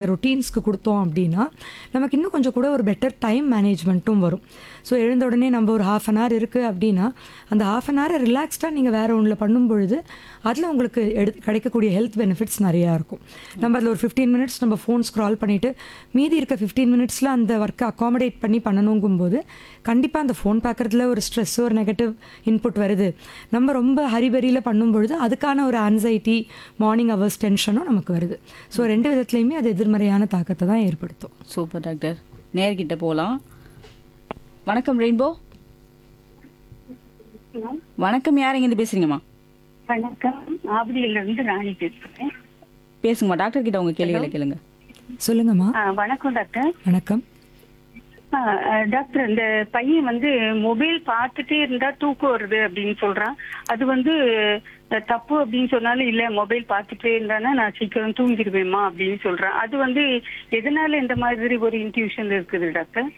ரொட்டீன்ஸ்க்கு கொடுத்தோம் அப்படின்னா நமக்கு இன்னும் கொஞ்சம் கூட ஒரு பெட்டர் டைம் மேனேஜ்மெண்ட்டும் வரும் ஸோ எழுந்த உடனே நம்ம ஒரு ஹாஃப் அன் ஹவர் இருக்குது அப்படின்னா அந்த ஹாஃப் அன் ஹவர் ரிலாக்ஸ்டாக நீங்கள் வேறு ஒன்றில் பண்ணும் பொழுது அதில் உங்களுக்கு எடு கிடைக்கக்கூடிய ஹெல்த் பெனிஃபிட்ஸ் நிறையா இருக்கும் நம்ம அதில் ஒரு ஃபிஃப்டீன் மினிட்ஸ் நம்ம ஃபோன் ஸ்க்ரால் பண்ணிவிட்டு மீதி இருக்க ஃபிஃப்டீன் மினிட்ஸில் அந்த ஒர்க்கை அகாமடேட் பண்ணி பண்ணணுங்கும்போது கண்டிப்பாக அந்த ஃபோன் பார்க்குறதுல ஒரு ஸ்ட்ரெஸ் ஒரு நெகட்டிவ் இன்புட் வருது நம்ம ரொம்ப ஹரிபரியில் பண்ணும் பொழுது அதுக்கான ஒரு ஆன்சைட்டி மார்னிங் ஹவர்ஸ் டென்ஷனும் நமக்கு வருது ஸோ ரெண்டு விதத்துலையுமே அது எதிர்மறையான தாக்கத்தை தான் ஏற்படுத்தும் சூப்பர் டாக்டர் நேர்கிட்ட போகலாம் வணக்கம் ரெயின்போ வணக்கம் யார் இருந்து பேசுறீங்கம்மா வணக்கம் ஆவடியில இருந்து ராணி பேசுறேன் பேசுங்கம்மா டாக்டர் கிட்ட உங்க கேள்விகளை கேளுங்க சொல்லுங்கம்மா ஆ, வணக்கம் டாக்டர் வணக்கம் ஆ, ஆ, டாக்டர் இந்த பையன் வந்து மொபைல் பார்த்துட்டே இருந்தா தூக்கம் வருது அப்படின்னு சொல்றான் அது வந்து அஹ், தப்பு அப்படின்னு சொன்னாலும் இல்ல மொபைல் பார்த்துட்டே இருந்தானா நான் சீக்கிரம் தூங்கிடுவேம்மா அப்படின்னு சொல்றான் அது வந்து எதனால இந்த மாதிரி ஒரு இன்ட்யூஷன் இருக்குது டாக்டர்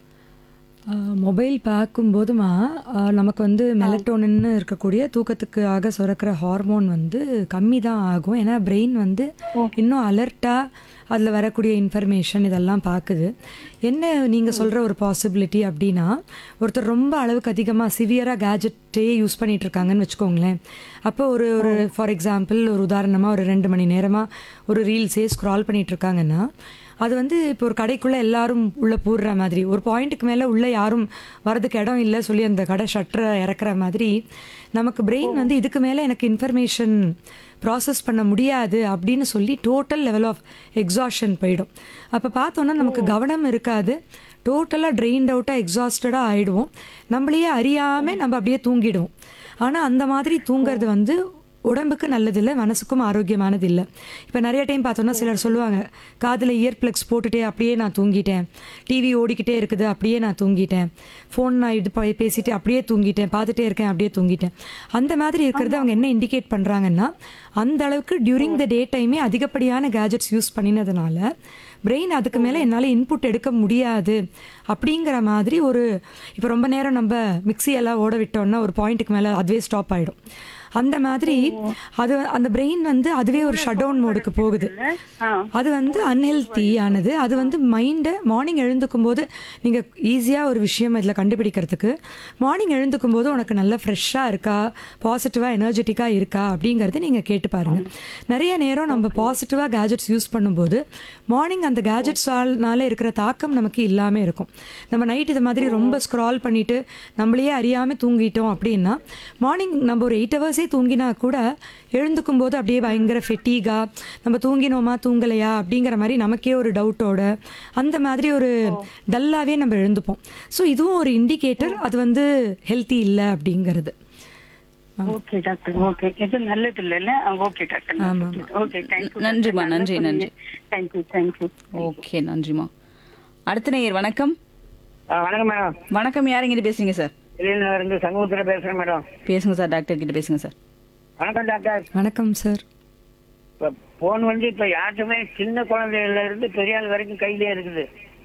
மொபைல் பார்க்கும்போதுமா ஆஹ் நமக்கு வந்து மெலட்டோனின்னு இருக்கக்கூடிய தூக்கத்துக்காக சுரக்கிற ஹார்மோன் வந்து கம்மி தான் ஆகும் ஏன்னா பிரெயின் வந்து இன்னும் அலர்ட்டாக அதில் வரக்கூடிய இன்ஃபர்மேஷன் இதெல்லாம் பார்க்குது என்ன நீங்கள் சொல்கிற ஒரு பாசிபிலிட்டி அப்படின்னா ஒருத்தர் ரொம்ப அளவுக்கு அதிகமாக சிவியராக கேஜெட்டே யூஸ் பண்ணிட்டு இருக்காங்கன்னு வச்சுக்கோங்களேன் அப்போ ஒரு ஒரு ஃபார் எக்ஸாம்பிள் ஒரு உதாரணமாக ஒரு ரெண்டு மணி நேரமாக ஒரு ரீல்ஸே ஸ்க்ரால் பண்ணிட்டு இருக்காங்கன்னா அது வந்து இப்போ ஒரு கடைக்குள்ளே எல்லாரும் உள்ளே பூடுற மாதிரி ஒரு பாயிண்ட்டுக்கு மேலே உள்ளே யாரும் வரதுக்கு இடம் இல்லை சொல்லி அந்த கடை ஷட்டரை இறக்குற மாதிரி நமக்கு பிரெயின் வந்து இதுக்கு மேலே எனக்கு இன்ஃபர்மேஷன் ப்ராசஸ் பண்ண முடியாது அப்படின்னு சொல்லி டோட்டல் லெவல் ஆஃப் எக்ஸாஷன் போயிடும் அப்போ பார்த்தோன்னா நமக்கு கவனம் இருக்காது டோட்டலாக ட்ரெயின்ட் அவுட்டாக எக்ஸாஸ்டடாக ஆகிடுவோம் நம்மளையே அறியாமல் நம்ம அப்படியே தூங்கிடுவோம் ஆனால் அந்த மாதிரி தூங்குறது வந்து உடம்புக்கு நல்லதில்லை மனசுக்கும் ஆரோக்கியமானது இல்லை இப்போ நிறைய டைம் பார்த்தோன்னா சிலர் சொல்லுவாங்க காதில் இயர் ப்ளக்ஸ் போட்டுட்டே அப்படியே நான் தூங்கிட்டேன் டிவி ஓடிக்கிட்டே இருக்குது அப்படியே நான் தூங்கிட்டேன் ஃபோன் நான் இது ப- பேசிட்டு அப்படியே தூங்கிட்டேன் பார்த்துட்டே இருக்கேன் அப்படியே தூங்கிட்டேன் அந்த மாதிரி இருக்கிறது அவங்க என்ன இண்டிகேட் பண்ணுறாங்கன்னா அந்த அளவுக்கு டியூரிங் த டே டைமே அதிகப்படியான கேஜெட்ஸ் யூஸ் பண்ணினதுனால பிரெயின் அதுக்கு மேலே என்னால் இன்புட் எடுக்க முடியாது அப்படிங்கிற மாதிரி ஒரு இப்போ ரொம்ப நேரம் நம்ம மிக்ஸி எல்லாம் ஓட விட்டோம்னா ஒரு பாயிண்ட்டுக்கு மேலே அதுவே ஸ்டாப் ஆகிடும் அந்த மாதிரி அது அந்த பிரெயின் வந்து அதுவே ஒரு ஷட் டவுன் மோடுக்கு போகுது ஆ. அது வந்து அன்ஹெல்த்தி ஆனது அது வந்து மைண்டை மார்னிங் எழுந்துக்கும் போது நீங்கள் ஈஸியாக ஒரு விஷயம் இதில் கண்டுபிடிக்கிறதுக்கு மார்னிங் எழுந்துக்கும் போது உனக்கு நல்ல ஃப்ரெஷ்ஷாக இருக்கா பாசிட்டிவாக எனர்ஜெட்டிக்காக இருக்கா அப்படிங்கிறத நீங்கள் கேட்டு பாருங்கள் நிறைய நேரம் நம்ம பாசிட்டிவாக கேஜெட்ஸ் யூஸ் பண்ணும்போது மார்னிங் அந்த கேஜெட்ஸ்னால இருக்கிற தாக்கம் நமக்கு இல்லாமல் இருக்கும் நம்ம நைட் இது மாதிரி ரொம்ப ஸ்க்ரால் பண்ணிட்டு நம்மளையே அறியாமல் தூங்கிட்டோம் அப்படின்னா மார்னிங் நம்ம ஒரு எயிட் ஹவர்ஸே தூங்கினா கூட எழுந்துக்கும் போது அப்படியே பயங்கர ஃபெட்டீகா நம்ம தூங்கினோமா தூங்கலையா அப்படிங்கிற மாதிரி நமக்கே ஒரு டவுட்டோட அந்த மாதிரி ஒரு டல்லாவே நம்ம எழுந்துப்போம் ஸோ இதுவும் ஒரு இண்டிகேட்டர் அது வந்து ஹெல்த்தி இல்லை அப்படிங்கிறது ஓகே டாக்டர் ஓகே இது நல்லது இல்லைல்ல ஓகே டாக்டர் ஆமா, ஓகே தேங்க்யூ நன்றிம்மா, நன்றி, நன்றி. தேங்க்யூ தேங்க்யூ ஓகே நன்றிம்மா அடுத்த நேயர் வணக்கம் ஆ, வணக்கம் மேடம் வணக்கம் யார் இருந்து பேசுறீங்க சார் வெளியில இருந்து சமூகத்தில் பேசுறேன் மேடம் பேசுங்க சார் டாக்டர் கிட்ட பேசுங்க சார் வணக்கம் டாக்டர் வணக்கம் சார் இப்போ ஃபோன் வந்து இப்போ யார்ட்டுமே சின்ன குழந்தையில இருந்து பெரிய ஆள் வரைக்கும் கையிலே இருக்குது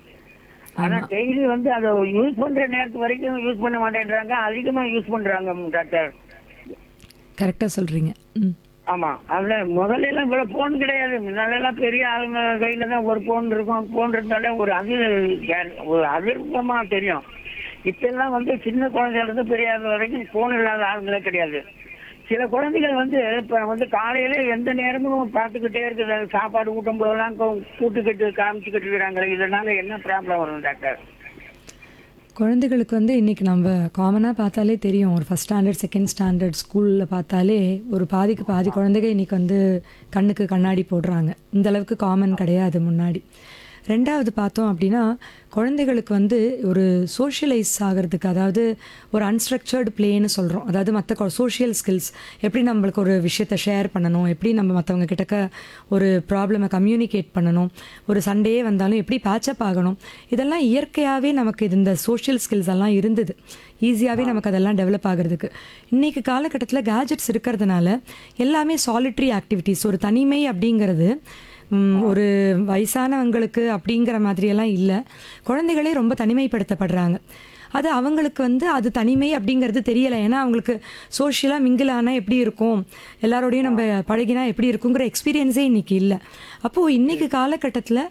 ஆனா டெய்லி வந்து அதை யூஸ் பண்ற நேரத்து வரைக்கும் யூஸ் பண்ண மாட்டேன்றாங்க அதிகமா யூஸ் பண்றாங்க டாக்டர் கரெக்டாக சொல்கிறீங்க ம் ஆமா அதுல முதல்ல எல்லாம் இவ்வளவு போன் கிடையாது முன்னால எல்லாம் பெரிய ஆளுங்க கையில தான் ஒரு போன் இருக்கும் போன் இருந்தாலே ஒரு அது ஒரு அதிர்வமா தெரியும் இப்ப எல்லாம் வந்து சின்ன குழந்தையில இருந்து பெரிய ஆள் வரைக்கும் போன் இல்லாத ஆளுங்களே கிடையாது சில குழந்தைகள் வந்து இப்ப வந்து காலையில எந்த நேரமும் பார்த்துக்கிட்டே இருக்குது சாப்பாடு ஊட்டும் போதெல்லாம் கூட்டுக்கிட்டு காமிச்சுக்கிட்டு இருக்கிறாங்க இதனால என்ன ப்ராப்ளம் வரும் டாக்டர் குழந்தைகளுக்கு வந்து இன்றைக்கி நம்ம காமனாக பார்த்தாலே தெரியும் ஒரு ஃபஸ்ட் ஸ்டாண்டர்ட் செகண்ட் ஸ்டாண்டர்ட் ஸ்கூலில் பார்த்தாலே ஒரு பாதிக்கு பாதி குழந்தைங்க இன்றைக்கி வந்து கண்ணுக்கு கண்ணாடி போடுறாங்க இந்த அளவுக்கு காமன் கிடையாது முன்னாடி ரெண்டாவது பார்த்தோம் அப்படின்னா குழந்தைகளுக்கு வந்து ஒரு சோஷியலைஸ் ஆகிறதுக்கு அதாவது ஒரு அன்ஸ்ட்ரக்சர்டு பிளேன்னு சொல்கிறோம் அதாவது மற்ற சோஷியல் ஸ்கில்ஸ் எப்படி நம்மளுக்கு ஒரு விஷயத்தை ஷேர் பண்ணணும் எப்படி நம்ம மற்றவங்க கிட்டக்க ஒரு ப்ராப்ளமை கம்யூனிகேட் பண்ணணும் ஒரு சண்டே வந்தாலும் எப்படி பேச்சப் ஆகணும் இதெல்லாம் இயற்கையாகவே நமக்கு இது இந்த சோஷியல் ஸ்கில்ஸ் எல்லாம் இருந்தது ஈஸியாகவே நமக்கு அதெல்லாம் டெவலப் ஆகிறதுக்கு இன்றைக்கி காலகட்டத்தில் கேஜெட்ஸ் இருக்கிறதுனால எல்லாமே சாலிட்ரி ஆக்டிவிட்டீஸ் ஒரு தனிமை அப்படிங்கிறது ம், ஒரு வயசானவங்களுக்கு அப்படிங்கிற மாதிரியெல்லாம் இல்லை குழந்தைகளே ரொம்ப தனிமைப்படுத்தப்படுறாங்க அது அவங்களுக்கு வந்து அது தனிமை அப்படிங்கிறது தெரியலை ஏன்னா அவங்களுக்கு சோஷியலாக மிங்கிள் ஆனால் எப்படி இருக்கும் எல்லாரோடையும் நம்ம பழகினா எப்படி இருக்குங்கிற எக்ஸ்பீரியன்ஸே இன்னைக்கு இல்லை அப்போது இன்னைக்கு காலகட்டத்தில்